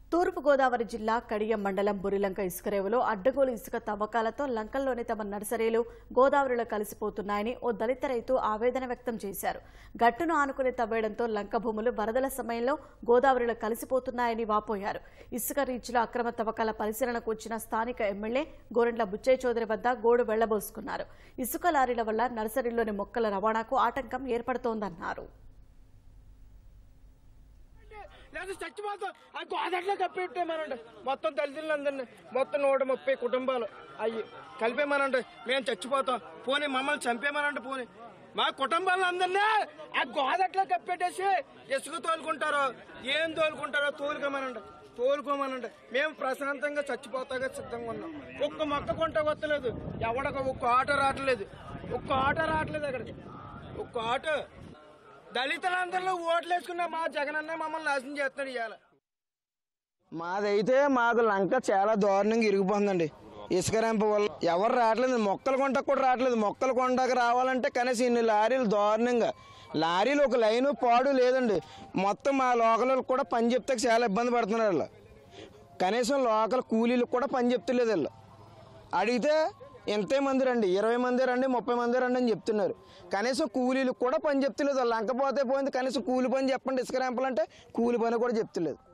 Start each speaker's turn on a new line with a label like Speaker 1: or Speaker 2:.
Speaker 1: తూర్పుగోదావరి జిల్లా కడియం మండలం బురిలంక ఇసుక రేవులో అడ్డగోలు ఇసుక తవ్వకాలతో లంకల్లోని తమ నర్సరీలు గోదావరిలో కలిసిపోతున్నాయని ఓ దళిత రైతు ఆవేదన వ్యక్తం చేశారు గట్టును ఆనుకుని తవ్వేయడంతో లంక భూములు వరదల సమయంలో గోదావరిలో కలిసిపోతున్నాయని వాపోయారు ఇసుక రీచ్లో అక్రమ తవ్వకాల పరిశీలనకు వచ్చిన స్థానిక ఎమ్మెల్యే గోరెంట్ల బుచ్చయ్య చౌదరి వద్ద గోడు వెళ్లబోసుకున్నారు ఇసుక లారీల వల్ల నర్సరీలోని మొక్కల రవాణాకు ఆటంకం ఏర్పడుతోందన్నారు
Speaker 2: లేదా చచ్చిపోతాం ఆ గోదట్లో కప్పెట్టేమనండి మొత్తం తల్లిదండ్రులందరినీ మొత్తం నూట ముప్పై కుటుంబాలు అయ్యి కలిపేమనండి మేము చచ్చిపోతాం పోనీ మమ్మల్ని చంపేమనండి పోనీ మా కుటుంబాలందరినీ ఆ గోదట్లో కప్పెట్టేసి ఇసుక తోలుకుంటారో ఏం తోలుకుంటారో తోలుకోమనండి తోలుకోమనండి మేము ప్రశాంతంగా చచ్చిపోతాగా సిద్ధంగా ఉన్నాం ఒక్క మొక్క కొంట కొత్తలేదు ఎవడక ఒక్క ఆటో రావట్లేదు ఒక్క ఆటో రావట్లేదు అక్కడికి ఒక్క ఆటో దళితులందరిలో ఓట్లు వేసుకున్న మా జగనన్న మమ్మల్ని నాశనం చేస్తున్నాడు ఇవాళ మాదైతే మాకు లంక చాలా దారుణంగా ఇరిగిపోతుందండి ఇసుక రంప వల్ల ఎవరు రావట్లేదు మొక్కలు కొంటకు కూడా రావట్లేదు మొక్కలు కొండకు రావాలంటే కనీసం ఇన్ని లారీలు దారుణంగా లారీలు ఒక లైను పాడు లేదండి మొత్తం మా లోకల్ వాళ్ళకి కూడా పని చెప్తే చాలా ఇబ్బంది పడుతున్నారు వాళ్ళు కనీసం లోకల్ కూలీలకు కూడా పని చెప్తలేదు వాళ్ళు అడిగితే ఎంతే మంది రండి ఇరవై మంది రండి ముప్పై మంది రండి అని చెప్తున్నారు కనీసం కూలీలకు కూడా పని చెప్తలేదు లంక పోతే పోయింది కనీసం కూలి పని చెప్పండి ఇసుక రంపలంటే కూలి పని కూడా చెప్తలేదు